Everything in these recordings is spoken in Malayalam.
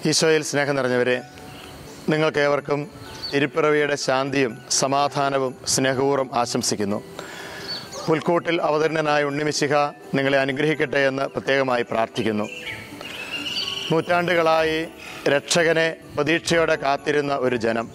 ഈശോയിൽ സ്നേഹം നിറഞ്ഞവരെ നിങ്ങൾക്കേവർക്കും തിരുപ്പിറവിയുടെ ശാന്തിയും സമാധാനവും സ്നേഹപൂർവ്വം ആശംസിക്കുന്നു പുൽക്കൂട്ടിൽ അവതരണനായ ഉണ്ണിമിശിഹ നിങ്ങളെ അനുഗ്രഹിക്കട്ടെ എന്ന് പ്രത്യേകമായി പ്രാർത്ഥിക്കുന്നു നൂറ്റാണ്ടുകളായി രക്ഷകനെ പ്രതീക്ഷയോടെ കാത്തിരുന്ന ഒരു ജനം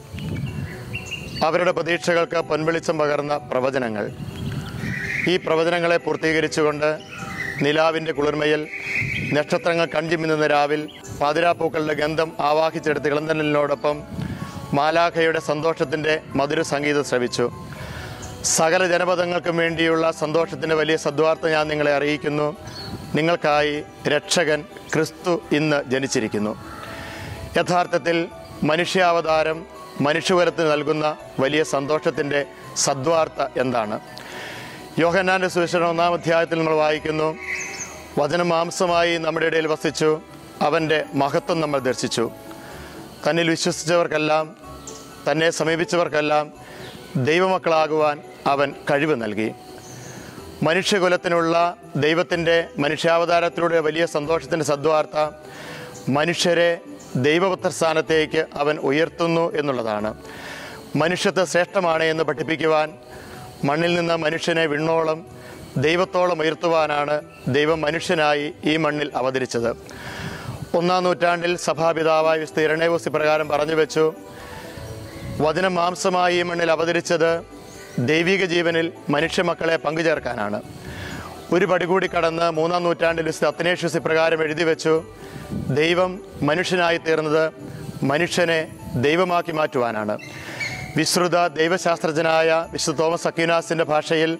അവരുടെ പ്രതീക്ഷകൾക്ക് പൊൻവെളിച്ചം പകർന്ന പ്രവചനങ്ങൾ ഈ പ്രവചനങ്ങളെ പൂർത്തീകരിച്ചുകൊണ്ട് നിലാവിൻ്റെ കുളിർമയിൽ നക്ഷത്രങ്ങൾ കൺചിമ്മിന്നുന്ന രാവിൽ പാതിരാപ്പൂക്കളുടെ ഗന്ധം ആവാഹിച്ചെടുത്ത് ഇളന്തലിനോടൊപ്പം മാലാഖയുടെ സന്തോഷത്തിൻ്റെ മധുര സംഗീതം ശ്രവിച്ചു സകല ജനപദങ്ങൾക്കും വേണ്ടിയുള്ള സന്തോഷത്തിൻ്റെ വലിയ സദ്വാർത്ത ഞാൻ നിങ്ങളെ അറിയിക്കുന്നു നിങ്ങൾക്കായി രക്ഷകൻ ക്രിസ്തു ഇന്ന് ജനിച്ചിരിക്കുന്നു യഥാർത്ഥത്തിൽ മനുഷ്യാവതാരം മനുഷ്യകുലത്തിന് നൽകുന്ന വലിയ സന്തോഷത്തിൻ്റെ സദ്വാർത്ത എന്താണ് യോഹന്നാൻ്റെ സുവിശേഷം ഒന്നാം അധ്യായത്തിൽ നമ്മൾ വായിക്കുന്നു വചനം മാംസമായി നമ്മുടെ ഇടയിൽ വസിച്ചു അവൻ്റെ മഹത്വം നമ്മൾ ദർശിച്ചു തന്നിൽ വിശ്വസിച്ചവർക്കെല്ലാം തന്നെ സമീപിച്ചവർക്കെല്ലാം ദൈവമക്കളാകുവാൻ അവൻ കഴിവ് നൽകി മനുഷ്യകുലത്തിനുള്ള ദൈവത്തിൻ്റെ മനുഷ്യാവതാരത്തിലൂടെ വലിയ സന്തോഷത്തിൻ്റെ സദ്വാർത്ത മനുഷ്യരെ ദൈവപുത്ര സ്ഥാനത്തേക്ക് അവൻ ഉയർത്തുന്നു എന്നുള്ളതാണ് മനുഷ്യത്വ ശ്രേഷ്ഠമാണ് എന്ന് പഠിപ്പിക്കുവാൻ മണ്ണിൽ നിന്ന് മനുഷ്യനെ വിണ്ണോളം ദൈവത്തോളം ഉയർത്തുവാനാണ് ദൈവം മനുഷ്യനായി ഈ മണ്ണിൽ അവതരിച്ചത് ഒന്നാം നൂറ്റാണ്ടിൽ സഭാപിതാവായ വിസ്തു ഇരണേവൂസി പ്രകാരം പറഞ്ഞു വെച്ചു വചനം മാംസമായി ഈ മണ്ണിൽ അവതരിച്ചത് ദൈവിക ജീവനിൽ മനുഷ്യമക്കളെ പങ്കുചേർക്കാനാണ് ഒരു പടി കൂടി കടന്ന് മൂന്നാം നൂറ്റാണ്ടിൽ വിശുദ്ധ അത്തനേഷ്യസ് ഇപ്രകാരം എഴുതി വെച്ചു ദൈവം മനുഷ്യനായി തീർന്നത് മനുഷ്യനെ ദൈവമാക്കി മാറ്റുവാനാണ് വിശ്രുത ദൈവശാസ്ത്രജ്ഞനായ വിശുദ്ധ തോമസ് അക്യുനാസിൻ്റെ ഭാഷയിൽ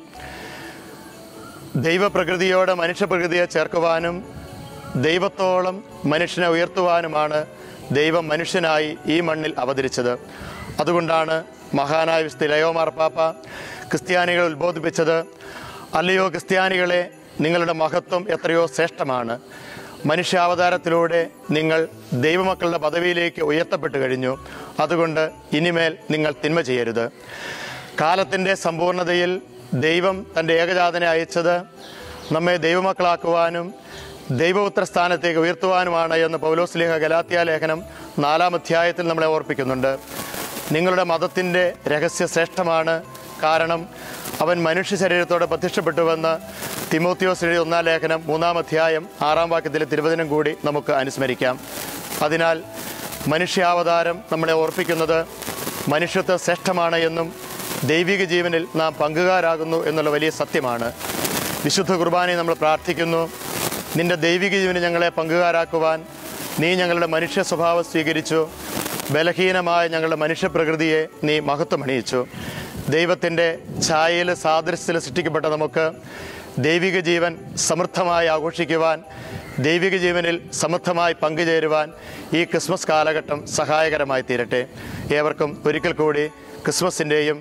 ദൈവപ്രകൃതിയോട് മനുഷ്യപ്രകൃതിയെ ചേർക്കുവാനും ദൈവത്തോളം മനുഷ്യനെ ഉയർത്തുവാനുമാണ് ദൈവം മനുഷ്യനായി ഈ മണ്ണിൽ അവതരിച്ചത് അതുകൊണ്ടാണ് മഹാനായ വിസ്തി ലയോ മാർപ്പാപ്പ ക്രിസ്ത്യാനികൾ ഉത്ബോധിപ്പിച്ചത് അല്ലയോ ക്രിസ്ത്യാനികളെ നിങ്ങളുടെ മഹത്വം എത്രയോ ശ്രേഷ്ഠമാണ് മനുഷ്യാവതാരത്തിലൂടെ നിങ്ങൾ ദൈവമക്കളുടെ പദവിയിലേക്ക് ഉയർത്തപ്പെട്ടു കഴിഞ്ഞു അതുകൊണ്ട് ഇനിമേൽ നിങ്ങൾ തിന്മ ചെയ്യരുത് കാലത്തിൻ്റെ സമ്പൂർണതയിൽ ദൈവം തൻ്റെ ഏകജാതനെ അയച്ചത് നമ്മെ ദൈവമക്കളാക്കുവാനും ദൈവപുത്ര സ്ഥാനത്തേക്ക് ഉയർത്തുവാനുമാണ് എന്ന് പൗലോസ്ലിഹ ഗലാത്യ ലേഖനം നാലാം അധ്യായത്തിൽ നമ്മളെ ഓർപ്പിക്കുന്നുണ്ട് നിങ്ങളുടെ മതത്തിൻ്റെ രഹസ്യ ശ്രേഷ്ഠമാണ് കാരണം അവൻ മനുഷ്യ ശരീരത്തോടെ പ്രത്യക്ഷപ്പെട്ടുവെന്ന് തിമോത്തിയോസ് എഴുതിയ ഒന്നാം ലേഖനം മൂന്നാം അധ്യായം ആറാം വാക്യത്തിലെ തിരുവചനം കൂടി നമുക്ക് അനുസ്മരിക്കാം അതിനാൽ മനുഷ്യാവതാരം നമ്മളെ ഓർപ്പിക്കുന്നത് മനുഷ്യത്വം ശ്രേഷ്ഠമാണ് എന്നും ദൈവിക ജീവനിൽ നാം പങ്കുകാരാകുന്നു എന്നുള്ള വലിയ സത്യമാണ് വിശുദ്ധ കുർബാനയെ നമ്മൾ പ്രാർത്ഥിക്കുന്നു നിന്റെ ദൈവിക ജീവന് ഞങ്ങളെ പങ്കുകാരാക്കുവാൻ നീ ഞങ്ങളുടെ മനുഷ്യ സ്വഭാവം സ്വീകരിച്ചു ബലഹീനമായ ഞങ്ങളുടെ മനുഷ്യപ്രകൃതിയെ നീ മഹത്വമണിയിച്ചു ദൈവത്തിൻ്റെ ഛായയിൽ സാദൃശ്യത്തിൽ സൃഷ്ടിക്കപ്പെട്ട നമുക്ക് ദൈവിക ജീവൻ സമൃദ്ധമായി ആഘോഷിക്കുവാൻ ദൈവിക ജീവനിൽ സമൃദ്ധമായി പങ്കുചേരുവാൻ ഈ ക്രിസ്മസ് കാലഘട്ടം സഹായകരമായി തീരട്ടെ ഏവർക്കും ഒരിക്കൽ കൂടി ക്രിസ്മസിൻ്റെയും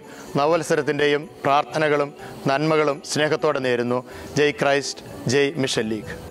നവവത്സരത്തിൻ്റെയും പ്രാർത്ഥനകളും നന്മകളും സ്നേഹത്തോടെ നേരുന്നു ജയ് ക്രൈസ്റ്റ് ജയ് മിഷൻ ലീഗ്